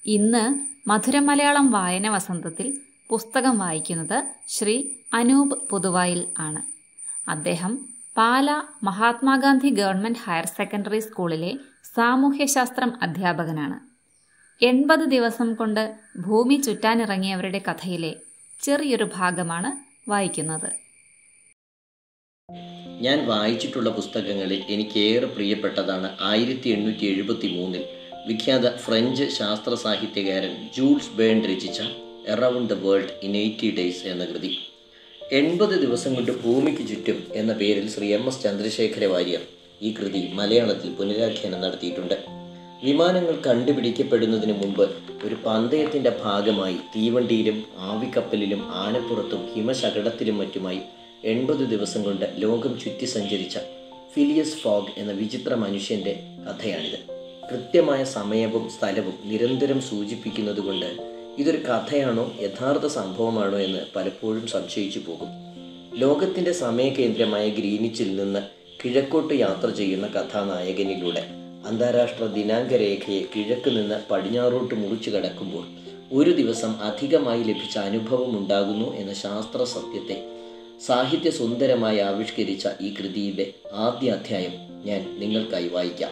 ഇന്ന് മധുരമലയാളം വായന വസന്തത്തിൽ പുസ്തകം വായിക്കുന്നത് ശ്രീ അനൂപ് പുതുവായിൽ ആണ് അദ്ദേഹം Pala Mahatma Gandhi government higher secondary സ്കൂളിലെ സാമൂഹ്യശാസ്ത്രം അധ്യാപകനാണ് എൺപത് ദിവസം കൊണ്ട് ഭൂമി ചുറ്റാനിറങ്ങിയവരുടെ കഥയിലെ ചെറിയൊരു ഭാഗമാണ് വായിക്കുന്നത് ഞാൻ വായിച്ചിട്ടുള്ള പുസ്തകങ്ങളിൽ എനിക്കേറെ പ്രിയപ്പെട്ടതാണ് ആയിരത്തി എണ്ണൂറ്റി എഴുപത്തി മൂന്നിൽ വിഖ്യാത ഫ്രഞ്ച് ശാസ്ത്ര സാഹിത്യകാരൻ ജൂൾസ് ബേൺ രചിച്ച around the world in eighty days എന്ന കൃതി എൺപത് ദിവസം കൊണ്ട് ഭൂമിക്ക് ചുറ്റും എന്ന പേരിൽ ശ്രീ എം എസ് ചന്ദ്രശേഖര വാര്യർ ഈ കൃതി മലയാളത്തിൽ പുനരാഖ്യാനം നടത്തിയിട്ടുണ്ട് വിമാനങ്ങൾ കണ്ടുപിടിക്കപ്പെടുന്നതിന് മുമ്പ് ഒരു പന്തയത്തിൻ്റെ ഭാഗമായി തീവണ്ടിയിലും ആവിക്കപ്പലിലും ആനപ്പുറത്തും ഹിമശകടത്തിലും മറ്റുമായി എൺപത് ദിവസം കൊണ്ട് ലോകം ചുറ്റി സഞ്ചരിച്ച ഫിലിയസ് ഫോഗ് എന്ന വിചിത്ര മനുഷ്യൻ്റെ കഥയാണിത് കൃത്യമായ സമയവും സ്ഥലവും നിരന്തരം സൂചിപ്പിക്കുന്നത് കൊണ്ട് ഇതൊരു കഥയാണോ യഥാർത്ഥ സംഭവമാണോ എന്ന് പലപ്പോഴും സംശയിച്ചു പോകും ലോകത്തിൻ്റെ സമയകേന്ദ്രമായ ഗ്രീനിച്ചിൽ നിന്ന് കിഴക്കോട്ട് യാത്ര ചെയ്യുന്ന കഥാനായകനിലൂടെ അന്താരാഷ്ട്ര ദിനാങ്ക രേഖയെ കിഴക്ക് നിന്ന് പടിഞ്ഞാറോട്ട് മുറിച്ചു കടക്കുമ്പോൾ ഒരു ദിവസം അധികമായി ലഭിച്ച അനുഭവം ഉണ്ടാകുന്നു എന്ന ശാസ്ത്ര സത്യത്തെ സാഹിത്യ സുന്ദരമായി ആവിഷ്കരിച്ച ഈ കൃതിയുടെ ആദ്യ അധ്യായം ഞാൻ നിങ്ങൾക്കായി വായിക്കാം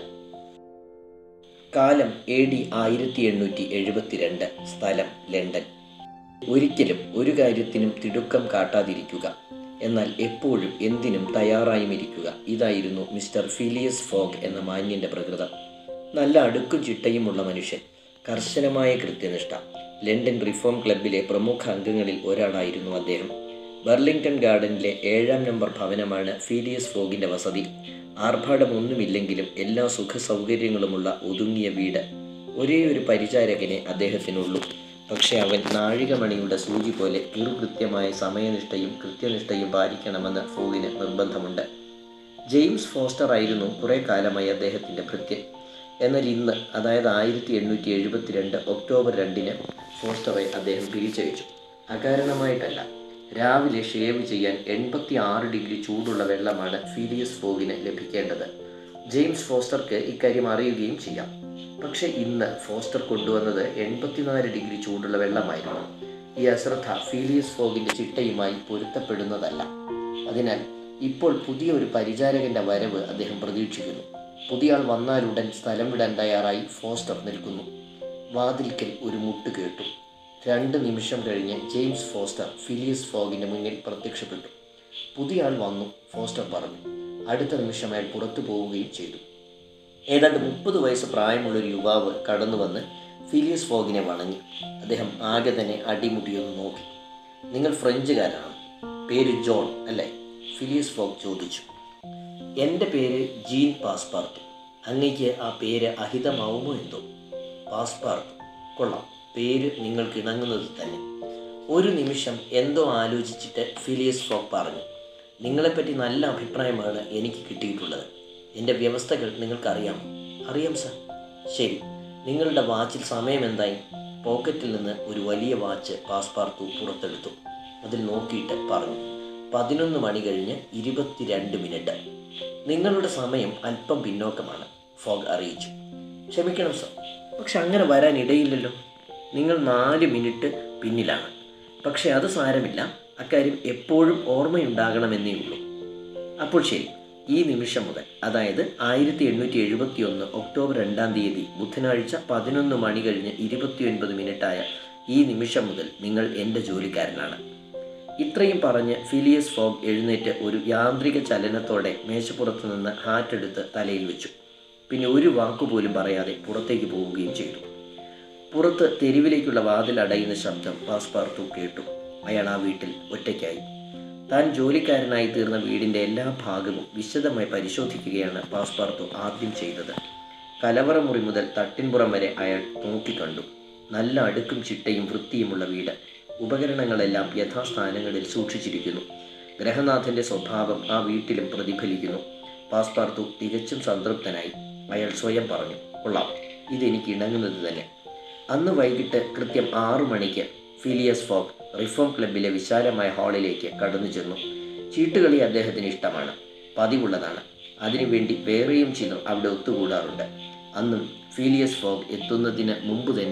കാലം എ ഡി ആയിരത്തി എണ്ണൂറ്റി എഴുപത്തിരണ്ട് സ്ഥലം ലണ്ടൻ ഒരിക്കലും ഒരു കാര്യത്തിനും തിടുക്കം കാട്ടാതിരിക്കുക എന്നാൽ എപ്പോഴും എന്തിനും തയ്യാറായും ഇരിക്കുക ഇതായിരുന്നു മിസ്റ്റർ ഫിലിയസ് ഫോഗ് എന്ന മാന്യന്റെ പ്രകൃതം നല്ല അടുക്കും ചിട്ടയുമുള്ള മനുഷ്യൻ കർശനമായ കൃത്യനിഷ്ഠ ലണ്ടൻ റിഫോം ക്ലബിലെ പ്രമുഖ അംഗങ്ങളിൽ ഒരാളായിരുന്നു അദ്ദേഹം ബർലിംഗ്ടൺ ഗാർഡനിലെ ഏഴാം നമ്പർ ഭവനമാണ് ഫീലിയസ് ഫോഗിന്റെ വസതി ആർഭാടമൊന്നുമില്ലെങ്കിലും എല്ലാ സുഖ സൗകര്യങ്ങളുമുള്ള ഒതുങ്ങിയ വീട് ഒരേ ഒരു പരിചാരകനെ അദ്ദേഹത്തിനുള്ളൂ പക്ഷെ അവൻ നാഴികമണിയുടെ സൂചി പോലെ കൃത്യമായ സമയനിഷ്ഠയും കൃത്യനിഷ്ഠയും പാലിക്കണമെന്ന് ഫോഗിന് നിർബന്ധമുണ്ട് ജെയിംസ് ഫോസ്റ്റർ ആയിരുന്നു കുറെ കാലമായി അദ്ദേഹത്തിൻ്റെ ഭൃത്യൻ എന്നാൽ ഇന്ന് അതായത് ആയിരത്തി എണ്ണൂറ്റി എഴുപത്തിരണ്ട് ഒക്ടോബർ രണ്ടിന് ഫോസ്റ്ററെ അദ്ദേഹം പിരിച്ചയച്ചു അകാരണമായിട്ടല്ല രാവിലെ ഷേവ് ചെയ്യാൻ എൺപത്തി ആറ് ഡിഗ്രി ചൂടുള്ള വെള്ളമാണ് ഫീലിയസ് ഫോഗിന് ലഭിക്കേണ്ടത് ജെയിംസ് ഫോസ്റ്റർക്ക് ഇക്കാര്യം അറിയുകയും ചെയ്യാം പക്ഷെ ഇന്ന് ഫോസ്റ്റർ കൊണ്ടുവന്നത് എൺപത്തിനാല് ഡിഗ്രി ചൂടുള്ള വെള്ളമായിരുന്നു ഈ അശ്രദ്ധ ഫീലിയസ് ഫോഗിന്റെ ചിട്ടയുമായി പൊരുത്തപ്പെടുന്നതല്ല അതിനാൽ ഇപ്പോൾ പുതിയ ഒരു പരിചാരകന്റെ വരവ് അദ്ദേഹം പ്രതീക്ഷിക്കുന്നു പുതിയ ആൾ വന്നാലുടൻ സ്ഥലം വിടാൻ തയ്യാറായി ഫോസ്റ്റർ നിൽക്കുന്നു വാതിൽക്കൽ ഒരു മുട്ട് കേട്ടു രണ്ട് നിമിഷം കഴിഞ്ഞ് ജെയിംസ് ഫോസ്റ്റർ ഫിലിയസ് ഫോഗിന്റെ മുന്നിൽ പ്രത്യക്ഷപ്പെട്ടു പുതിയ ആൾ വന്നു ഫോസ്റ്റർ പറഞ്ഞു അടുത്ത നിമിഷം അയാൾ പുറത്തു പോവുകയും ചെയ്തു ഏതാണ്ട് മുപ്പത് വയസ്സ് പ്രായമുള്ള ഒരു യുവാവ് കടന്നു വന്ന് ഫിലിയസ് ഫോഗിനെ വണങ്ങി അദ്ദേഹം ആകെ തന്നെ അടിമുടിയൊന്ന് നോക്കി നിങ്ങൾ ഫ്രഞ്ചുകാരാണ് പേര് ജോൺ അല്ലേ ഫിലിയസ് ഫോഗ് ചോദിച്ചു എൻ്റെ പേര് ജീൻ പാസ്പാർട്ട് അങ്ങയ്ക്ക് ആ പേര് അഹിതമാവുമോ എന്തോ പാസ്പാർട്ട് കൊള്ളാം പേര് നിങ്ങൾക്ക് ഇണങ്ങുന്നത് തന്നെ ഒരു നിമിഷം എന്തോ ആലോചിച്ചിട്ട് ഫിലിയസ് ഫോഗ് പറഞ്ഞു നിങ്ങളെപ്പറ്റി നല്ല അഭിപ്രായമാണ് എനിക്ക് കിട്ടിയിട്ടുള്ളത് എൻ്റെ വ്യവസ്ഥകൾ നിങ്ങൾക്കറിയാം അറിയാം സർ ശരി നിങ്ങളുടെ വാച്ചിൽ സമയം എന്തായി പോക്കറ്റിൽ നിന്ന് ഒരു വലിയ വാച്ച് പാസ്പാർത്തു പുറത്തെടുത്തു അതിൽ നോക്കിയിട്ട് പറഞ്ഞു പതിനൊന്ന് മണി കഴിഞ്ഞ് ഇരുപത്തിരണ്ട് മിനിറ്റ് നിങ്ങളുടെ സമയം അല്പം പിന്നോക്കമാണ് ഫോഗ് അറിയിച്ചു ക്ഷമിക്കണം സർ പക്ഷെ അങ്ങനെ വരാൻ ഇടയില്ലല്ലോ നിങ്ങൾ നാല് മിനിറ്റ് പിന്നിലാണ് പക്ഷെ അത് സാരമില്ല അക്കാര്യം എപ്പോഴും ഓർമ്മയുണ്ടാകണമെന്നേ ഉള്ളൂ അപ്പോൾ ശരി ഈ നിമിഷം മുതൽ അതായത് ആയിരത്തി എണ്ണൂറ്റി എഴുപത്തി ഒന്ന് ഒക്ടോബർ രണ്ടാം തീയതി ബുധനാഴ്ച പതിനൊന്ന് മണി കഴിഞ്ഞ് ഇരുപത്തിയൊൻപത് മിനിറ്റായ ഈ നിമിഷം മുതൽ നിങ്ങൾ എൻ്റെ ജോലിക്കാരനാണ് ഇത്രയും പറഞ്ഞ് ഫിലിയസ് ഫോഗ് എഴുന്നേറ്റ് ഒരു യാന്ത്രിക ചലനത്തോടെ മേശപ്പുറത്ത് നിന്ന് ഹാറ്റെടുത്ത് തലയിൽ വെച്ചു പിന്നെ ഒരു വാക്കുപോലും പറയാതെ പുറത്തേക്ക് പോവുകയും ചെയ്തു പുറത്ത് തെരുവിലേക്കുള്ള വാതിൽ അടയുന്ന ശബ്ദം പാസ്പാർത്തു കേട്ടു അയാൾ ആ വീട്ടിൽ ഒറ്റയ്ക്കായി താൻ ജോലിക്കാരനായി തീർന്ന വീടിൻ്റെ എല്ലാ ഭാഗവും വിശദമായി പരിശോധിക്കുകയാണ് പാസ്പാർത്തു ആദ്യം ചെയ്തത് കലവറ മുറി മുതൽ തട്ടിൻപുറം വരെ അയാൾ നോക്കിക്കണ്ടു നല്ല അടുക്കും ചിട്ടയും വൃത്തിയുമുള്ള വീട് ഉപകരണങ്ങളെല്ലാം യഥാസ്ഥാനങ്ങളിൽ സൂക്ഷിച്ചിരിക്കുന്നു ഗ്രഹനാഥന്റെ സ്വഭാവം ആ വീട്ടിലും പ്രതിഫലിക്കുന്നു പാസ്പാർത്തു തികച്ചും സംതൃപ്തനായി അയാൾ സ്വയം പറഞ്ഞു കൊള്ളാം ഇതെനിക്ക് ഇണങ്ങുന്നത് തന്നെ അന്ന് വൈകിട്ട് കൃത്യം ആറു മണിക്ക് ഫിലിയസ് ഫോഗ് റിഫോം ക്ലബിലെ വിശാലമായ ഹാളിലേക്ക് കടന്നു ചെന്നു ചീട്ടുകളി അദ്ദേഹത്തിന് ഇഷ്ടമാണ് പതിവുള്ളതാണ് അതിനുവേണ്ടി വേറെയും ചിലർ അവിടെ ഒത്തുകൂടാറുണ്ട് അന്നും ഫീലിയസ് ഫോഗ് എത്തുന്നതിന് മുമ്പ് തന്നെ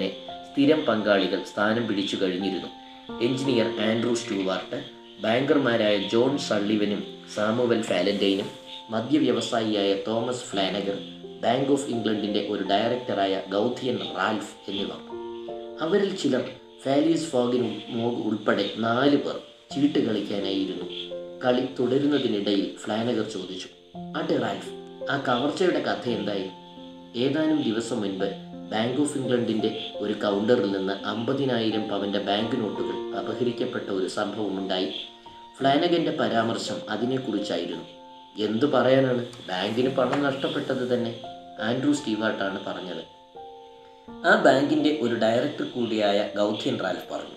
സ്ഥിരം പങ്കാളികൾ സ്ഥാനം പിടിച്ചു കഴിഞ്ഞിരുന്നു എഞ്ചിനീയർ ആൻഡ്രൂ സ്റ്റൂവാർട്ട് ബാങ്കർമാരായ ജോൺ സള്ളിവനും സാമുവൽ ഫാലന്റൈനും മദ്യവ്യവസായിയായ തോമസ് ഫ്ലാനഗർ ബാങ്ക് ഓഫ് ഇംഗ്ലണ്ടിന്റെ ഒരു ഡയറക്ടറായ ഗൗഥിയൻ റാൽഫ് എന്നിവർ അവരിൽ ചിലർ ഫാലിയസ് ഫോഗിന് മോഗ് ഉൾപ്പെടെ നാല് പേർ ചീട്ട് കളിക്കാനായിരുന്നു കളി തുടരുന്നതിനിടയിൽ ഫ്ലാനഗർ ചോദിച്ചു ആട്ടെ റാൽഫ് ആ കവർച്ചയുടെ കഥ എന്തായി ഏതാനും ദിവസം മുൻപ് ബാങ്ക് ഓഫ് ഇംഗ്ലണ്ടിന്റെ ഒരു കൗണ്ടറിൽ നിന്ന് അമ്പതിനായിരം പവന്റെ ബാങ്ക് നോട്ടുകൾ അപഹരിക്കപ്പെട്ട ഒരു സംഭവമുണ്ടായി ഫ്ലാനഗന്റെ പരാമർശം അതിനെക്കുറിച്ചായിരുന്നു എന്തു പറയാനാണ് ബാങ്കിന് പണം നഷ്ടപ്പെട്ടത് തന്നെ ആൻഡ്രൂ സ്റ്റീവാർട്ടാണ് പറഞ്ഞത് ആ ബാങ്കിന്റെ ഒരു ഡയറക്ടർ കൂടിയായ ഗൗഥ്യൻ റാൽഫ് പറഞ്ഞു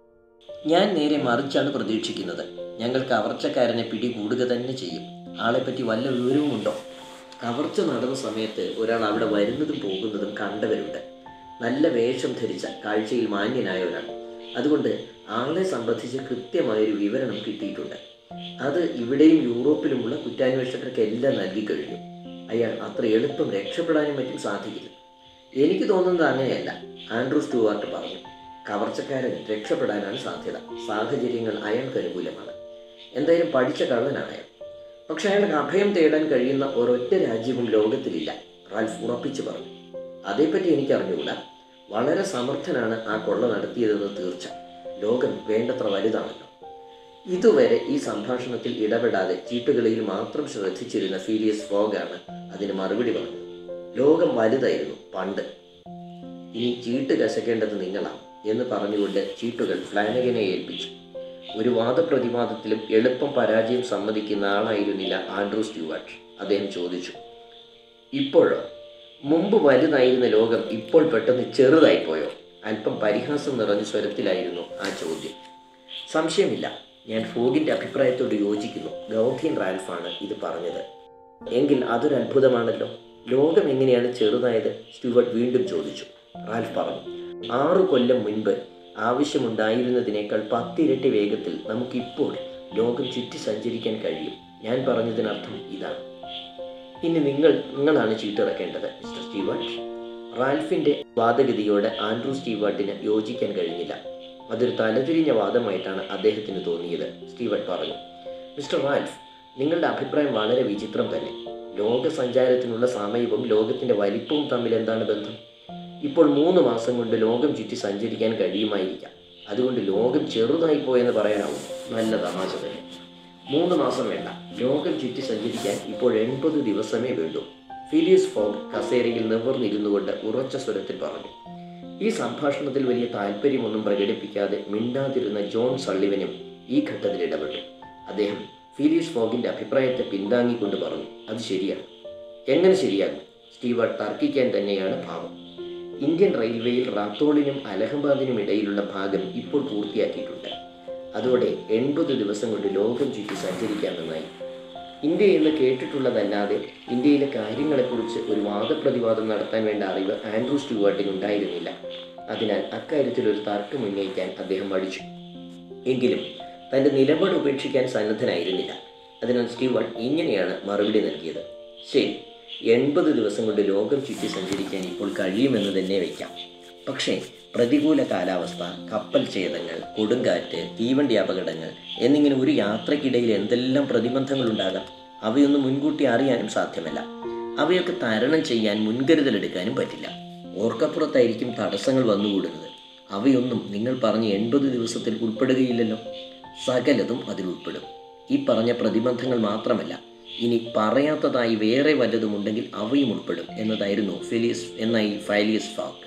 ഞാൻ നേരെ മറിച്ചാണ് പ്രതീക്ഷിക്കുന്നത് ഞങ്ങൾ കവർച്ചക്കാരനെ പിടികൂടുക തന്നെ ചെയ്യും ആളെപ്പറ്റി വല്ല വിവരവുമുണ്ടോ കവർച്ച നടന്ന സമയത്ത് ഒരാൾ അവിടെ വരുന്നതും പോകുന്നതും കണ്ടവരുണ്ട് നല്ല വേഷം ധരിച്ച കാഴ്ചയിൽ മാന്യനായ ഒരാൾ അതുകൊണ്ട് ആളെ സംബന്ധിച്ച് കൃത്യമായൊരു വിവരണം കിട്ടിയിട്ടുണ്ട് അത് ഇവിടെയും യൂറോപ്പിലുമുള്ള കുറ്റാന്വേഷകർക്ക് എല്ലാം നൽകി കഴിഞ്ഞു അയാൾ അത്ര എളുപ്പം രക്ഷപ്പെടാനും മറ്റും സാധിക്കില്ല എനിക്ക് തോന്നുന്നത് അങ്ങനെയല്ല ആൻഡ്രൂ സ്റ്റുവാർട്ട് പറഞ്ഞു കവർച്ചക്കാരൻ രക്ഷപ്പെടാനാണ് സാധ്യത സാഹചര്യങ്ങൾ അയാൾക്ക് അനുകൂലമാണ് എന്തായാലും പഠിച്ച കള്ളനാണ് അയാൾ പക്ഷെ അയാൾക്ക് അഭയം തേടാൻ കഴിയുന്ന ഒരൊറ്റ രാജ്യവും ലോകത്തിലില്ല റാൽഫ് ഉറപ്പിച്ചു പറഞ്ഞു അതേപ്പറ്റി എനിക്ക് അറിഞ്ഞുകൂടാ വളരെ സമർത്ഥനാണ് ആ കൊള്ള നടത്തിയതെന്ന് തീർച്ച ലോകം വേണ്ടത്ര വലുതാണല്ലോ ഇതുവരെ ഈ സംഭാഷണത്തിൽ ഇടപെടാതെ ചീട്ടുകളിയിൽ മാത്രം ശ്രദ്ധിച്ചിരുന്ന ഫീലിയസ് ഫോഗാണ് അതിന് മറുപടി പറഞ്ഞത് ലോകം വലുതായിരുന്നു പണ്ട് ഇനി ചീട്ട് കശക്കേണ്ടത് നിങ്ങളാണ് എന്ന് പറഞ്ഞുകൊണ്ട് ചീട്ടുകൾ ഫ്ലാനഗനെ ഏൽപ്പിച്ചു ഒരു വാദപ്രതിവാദത്തിലും എളുപ്പം പരാജയം സമ്മതിക്കുന്ന ആളായിരുന്നില്ല ആൻഡ്രൂ സ്റ്റുവാർട്ട് അദ്ദേഹം ചോദിച്ചു ഇപ്പോഴോ മുമ്പ് വലുതായിരുന്ന ലോകം ഇപ്പോൾ പെട്ടെന്ന് ചെറുതായി പോയോ അല്പം പരിഹാസം നിറഞ്ഞ സ്വരത്തിലായിരുന്നു ആ ചോദ്യം സംശയമില്ല ഞാൻ ഫോഗിന്റെ അഭിപ്രായത്തോട് യോജിക്കുന്നു ഗൗഥിയൻ റാൽഫാണ് ഇത് പറഞ്ഞത് എങ്കിൽ അതൊരു അത്ഭുതമാണല്ലോ ലോകം എങ്ങനെയാണ് ചെറുതായത് സ്റ്റുവർട്ട് വീണ്ടും ചോദിച്ചു റാൽഫ് പറഞ്ഞു ആറു കൊല്ലം മുൻപ് ആവശ്യമുണ്ടായിരുന്നതിനേക്കാൾ പത്തിരട്ടി വേഗത്തിൽ നമുക്കിപ്പോൾ ലോകം ചുറ്റി സഞ്ചരിക്കാൻ കഴിയും ഞാൻ പറഞ്ഞതിനർത്ഥം ഇതാണ് ഇനി നിങ്ങൾ നിങ്ങളാണ് ചീട്ടിറക്കേണ്ടത് മിസ്റ്റർ സ്റ്റീവാർട്ട് റാൽഫിന്റെ വാദഗതിയോട് ആൻഡ്രൂ സ്റ്റീവാർട്ടിന് യോജിക്കാൻ കഴിഞ്ഞില്ല അതൊരു തലതിരിഞ്ഞ വാദമായിട്ടാണ് അദ്ദേഹത്തിന് തോന്നിയത് സ്റ്റീവാർട്ട് പറഞ്ഞു മിസ്റ്റർ റാൽഫ് നിങ്ങളുടെ അഭിപ്രായം വളരെ വിചിത്രം തന്നെ ലോക സഞ്ചാരത്തിനുള്ള സമയവും ലോകത്തിന്റെ വലിപ്പവും തമ്മിൽ എന്താണ് ബന്ധം ഇപ്പോൾ മൂന്ന് മാസം കൊണ്ട് ലോകം ചുറ്റി സഞ്ചരിക്കാൻ കഴിയുമായിരിക്കാം അതുകൊണ്ട് ലോകം ചെറുതായി പോയെന്ന് പറയാനാവും നല്ല തമാശ തന്നെ മൂന്ന് മാസം വേണ്ട ലോകം ചുറ്റി സഞ്ചരിക്കാൻ ഇപ്പോൾ എൺപത് ദിവസമേ വേണ്ടൂ ഫിലിയസ് ഫോഗ് കസേരയിൽ നിവർന്നിരുന്നു കൊണ്ട് ഉറച്ച സ്വരത്തിൽ പറഞ്ഞു ഈ സംഭാഷണത്തിൽ വലിയ താല്പര്യമൊന്നും പ്രകടിപ്പിക്കാതെ മിണ്ടാതിരുന്ന ജോൺ സള്ളിവനും ഈ ഘട്ടത്തിൽ ഇടപെട്ടു അദ്ദേഹം ഫിലിയസ് ഫോഗിന്റെ അഭിപ്രായത്തെ പിന്താങ്ങിക്കൊണ്ട് പറഞ്ഞു അത് ശരിയാണ് എങ്ങനെ ശരിയാകും സ്റ്റീവാർട്ട് തർക്കിക്കാൻ തന്നെയാണ് ഭാവം ഇന്ത്യൻ റെയിൽവേയിൽ റാത്തോളിനും അലഹബാദിനും ഇടയിലുള്ള ഭാഗം ഇപ്പോൾ പൂർത്തിയാക്കിയിട്ടുണ്ട് അതോടെ എൺപത് ദിവസം കൊണ്ട് ലോകം ചുറ്റി സഞ്ചരിക്കാമെന്നായി ഇന്ത്യ എന്ന് കേട്ടിട്ടുള്ളതല്ലാതെ ഇന്ത്യയിലെ കാര്യങ്ങളെക്കുറിച്ച് ഒരു വാദപ്രതിവാദം നടത്താൻ വേണ്ട അറിവ് ആൻഡ്രൂ സ്റ്റുവാർട്ടിന് ഉണ്ടായിരുന്നില്ല അതിനാൽ അക്കാര്യത്തിൽ ഒരു തർക്കം ഉന്നയിക്കാൻ അദ്ദേഹം മടിച്ചു എങ്കിലും തന്റെ നിലപാട് ഉപേക്ഷിക്കാൻ സന്നദ്ധനായിരുന്നില്ല അതിനാൽ സ്റ്റീവാർട്ട് ഇങ്ങനെയാണ് മറുപടി നൽകിയത് ശരി എൺപത് ദിവസം കൊണ്ട് ലോകം ചുറ്റി സഞ്ചരിക്കാൻ ഇപ്പോൾ കഴിയുമെന്ന് തന്നെ വയ്ക്കാം പക്ഷേ പ്രതികൂല കാലാവസ്ഥ കപ്പൽ ഛേദങ്ങൾ കൊടുങ്കാറ്റ് തീവണ്ടി അപകടങ്ങൾ എന്നിങ്ങനെ ഒരു യാത്രക്കിടയിൽ എന്തെല്ലാം പ്രതിബന്ധങ്ങൾ ഉണ്ടാകാം അവയൊന്നും മുൻകൂട്ടി അറിയാനും സാധ്യമല്ല അവയൊക്കെ തരണം ചെയ്യാൻ മുൻകരുതലെടുക്കാനും പറ്റില്ല ഓർക്കപ്പുറത്തായിരിക്കും തടസ്സങ്ങൾ വന്നുകൂടുന്നത് അവയൊന്നും നിങ്ങൾ പറഞ്ഞ എൺപത് ദിവസത്തിൽ ഉൾപ്പെടുകയില്ലല്ലോ സകലതും അതിൽ ഉൾപ്പെടും ഈ പറഞ്ഞ പ്രതിബന്ധങ്ങൾ മാത്രമല്ല ഇനി പറയാത്തതായി വേറെ വല്ലതും ഉണ്ടെങ്കിൽ അവയും ഉൾപ്പെടും എന്നതായിരുന്നു ഫിലിയസ് എന്ന ഈ ഫൈലിയസ് ഫാക്ക്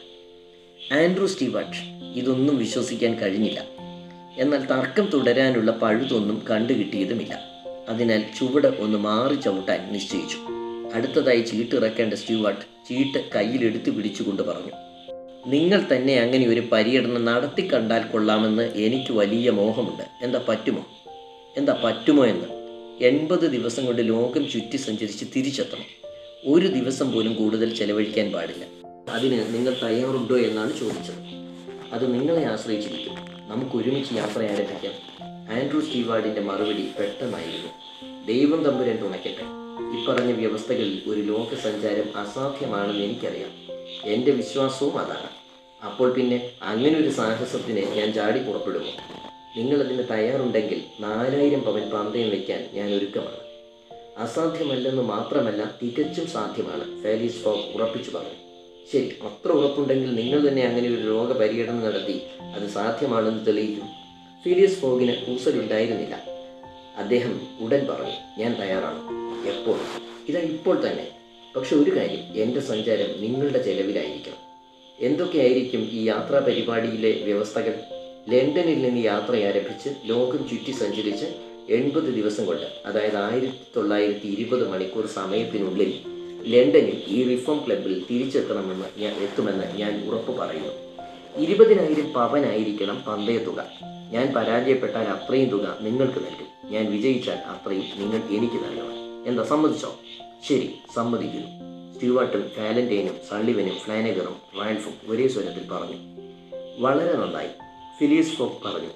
ആൻഡ്രൂ സ്റ്റീവാർട്ട് ഇതൊന്നും വിശ്വസിക്കാൻ കഴിഞ്ഞില്ല എന്നാൽ തർക്കം തുടരാനുള്ള പഴുതൊന്നും കണ്ടുകിട്ടിയതുമില്ല അതിനാൽ ചുവട് ഒന്ന് മാറി ചവിട്ടാൻ നിശ്ചയിച്ചു അടുത്തതായി ചീട്ട് ഇറക്കേണ്ട സ്റ്റീവാർട്ട് ചീട്ട് കയ്യിലെടുത്ത് പിടിച്ചുകൊണ്ട് പറഞ്ഞു നിങ്ങൾ തന്നെ അങ്ങനെ ഒരു പര്യടനം നടത്തി കണ്ടാൽ കൊള്ളാമെന്ന് എനിക്ക് വലിയ മോഹമുണ്ട് എന്താ പറ്റുമോ എന്താ പറ്റുമോ എന്ന് എൺപത് ദിവസം കൊണ്ട് ലോകം ചുറ്റി സഞ്ചരിച്ച് തിരിച്ചെത്തണം ഒരു ദിവസം പോലും കൂടുതൽ ചെലവഴിക്കാൻ പാടില്ല അതിന് നിങ്ങൾ തയ്യാറുണ്ടോ എന്നാണ് ചോദിച്ചത് അത് നിങ്ങളെ ആശ്രയിച്ചിരിക്കും നമുക്ക് ഒരുമിച്ച് യാത്ര ആരംഭിക്കാം ആൻഡ്രൂ സ്റ്റീവാർഡിന്റെ മറുപടി പെട്ടെന്നായിരുന്നു ദൈവം തമ്പുരാൻ തുണയ്ക്കട്ടെ ഇപ്പറഞ്ഞ വ്യവസ്ഥകളിൽ ഒരു ലോക സഞ്ചാരം അസാധ്യമാണെന്ന് എനിക്കറിയാം എൻ്റെ വിശ്വാസവും അതാണ് അപ്പോൾ പിന്നെ അങ്ങനെ ഒരു സാഹസത്തിന് ഞാൻ ചാടി പുറപ്പെടുമോ നിങ്ങളതിന് തയ്യാറുണ്ടെങ്കിൽ നാലായിരം പവൻ പന്തയം വയ്ക്കാൻ ഞാൻ ഒരുക്കമാണ് അസാധ്യമല്ലെന്ന് മാത്രമല്ല തികച്ചും സാധ്യമാണ് ഫാലീസ് ഫോഗ് ഉറപ്പിച്ചു പറഞ്ഞു ശരി അത്ര ഉറപ്പുണ്ടെങ്കിൽ നിങ്ങൾ തന്നെ അങ്ങനെ ഒരു രോഗപര്യടനം നടത്തി അത് സാധ്യമാണെന്ന് തെളിയിക്കും ഫിലിയസ് ഫോഗിന് കൂസലുണ്ടായിരുന്നില്ല അദ്ദേഹം ഉടൻ പറഞ്ഞു ഞാൻ തയ്യാറാണ് എപ്പോൾ ഇതാ ഇപ്പോൾ തന്നെ പക്ഷെ ഒരു കാര്യം എൻ്റെ സഞ്ചാരം നിങ്ങളുടെ ചെലവിലായിരിക്കണം എന്തൊക്കെയായിരിക്കും ഈ യാത്രാ പരിപാടിയിലെ വ്യവസ്ഥകൾ ലണ്ടനിൽ നിന്ന് യാത്ര ആരംഭിച്ച് ലോകം ചുറ്റി സഞ്ചരിച്ച് എൺപത് ദിവസം കൊണ്ട് അതായത് ആയിരത്തി തൊള്ളായിരത്തി ഇരുപത് മണിക്കൂർ സമയത്തിനുള്ളിൽ ലണ്ടനിൽ ഈ റിഫോം ക്ലബിൽ തിരിച്ചെത്തണമെന്ന് ഞാൻ എത്തുമെന്ന് ഞാൻ ഉറപ്പ് പറയുന്നു ഇരുപതിനായിരം പവനായിരിക്കണം പന്തയത്തുക ഞാൻ പരാജയപ്പെട്ടാൽ അത്രയും തുക നിങ്ങൾക്ക് നൽകും ഞാൻ വിജയിച്ചാൽ അത്രയും നിങ്ങൾ എനിക്ക് നൽകണം എന്താ സമ്മതിച്ചോ ശരി സമ്മതിക്കുന്നു സ്റ്റുവാർട്ടും ഫാലന്റൈനും സള്ളിവനും ഫ്ലാനഗറും റാൽഫും ഒരേ സ്വരത്തിൽ പറഞ്ഞു വളരെ നന്നായി ഫിലിയസ് ഫോക്ക് പറഞ്ഞു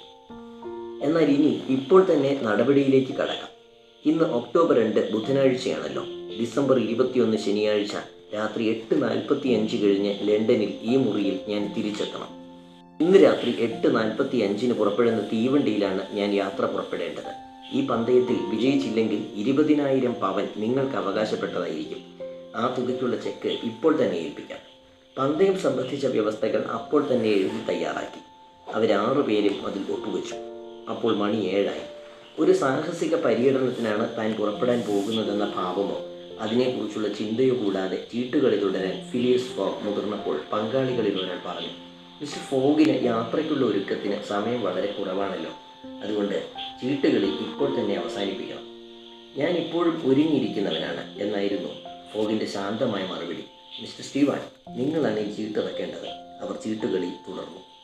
എന്നാൽ ഇനി ഇപ്പോൾ തന്നെ നടപടിയിലേക്ക് കടക്കാം ഇന്ന് ഒക്ടോബർ രണ്ട് ബുധനാഴ്ചയാണല്ലോ ഡിസംബർ ഇരുപത്തിയൊന്ന് ശനിയാഴ്ച രാത്രി എട്ട് നാൽപ്പത്തി അഞ്ച് കഴിഞ്ഞ് ലണ്ടനിൽ ഈ മുറിയിൽ ഞാൻ തിരിച്ചെത്തണം ഇന്ന് രാത്രി എട്ട് നാൽപ്പത്തി അഞ്ചിന് പുറപ്പെടുന്ന തീവണ്ടിയിലാണ് ഞാൻ യാത്ര പുറപ്പെടേണ്ടത് ഈ പന്തയത്തിൽ വിജയിച്ചില്ലെങ്കിൽ ഇരുപതിനായിരം പവൻ നിങ്ങൾക്ക് അവകാശപ്പെട്ടതായിരിക്കും ആ തുകയ്ക്കുള്ള ചെക്ക് ഇപ്പോൾ തന്നെ ഏൽപ്പിക്കാം പന്തയം സംബന്ധിച്ച വ്യവസ്ഥകൾ അപ്പോൾ തന്നെ എഴുതി തയ്യാറാക്കി അവരാറു പേരും അതിൽ ഒപ്പുവെച്ചു അപ്പോൾ മണി ഏഴായി ഒരു സാഹസിക പര്യടനത്തിനാണ് താൻ പുറപ്പെടാൻ പോകുന്നതെന്ന ഭാവമോ അതിനെക്കുറിച്ചുള്ള ചിന്തയോ കൂടാതെ ചീട്ടുകളി തുടരാൻ ഫിലിയസ് ഫോഗ് മുതിർന്നപ്പോൾ പങ്കാളികളിൽ ഒരാൾ പറഞ്ഞു മിസ്റ്റർ ഫോഗിന് യാത്രയ്ക്കുള്ള ഒരുക്കത്തിന് സമയം വളരെ കുറവാണല്ലോ അതുകൊണ്ട് ചീട്ടുകളി ഇപ്പോൾ തന്നെ അവസാനിപ്പിക്കണം ഞാൻ ഇപ്പോഴും ഒരുങ്ങിയിരിക്കുന്നവനാണ് എന്നായിരുന്നു ഫോഗിന്റെ ശാന്തമായ മറുപടി മിസ്റ്റർ സ്റ്റീവാൻ നിങ്ങളാണ് ഈ ചീട്ട് വെക്കേണ്ടത് അവർ ചീട്ടുകളി തുടർന്നു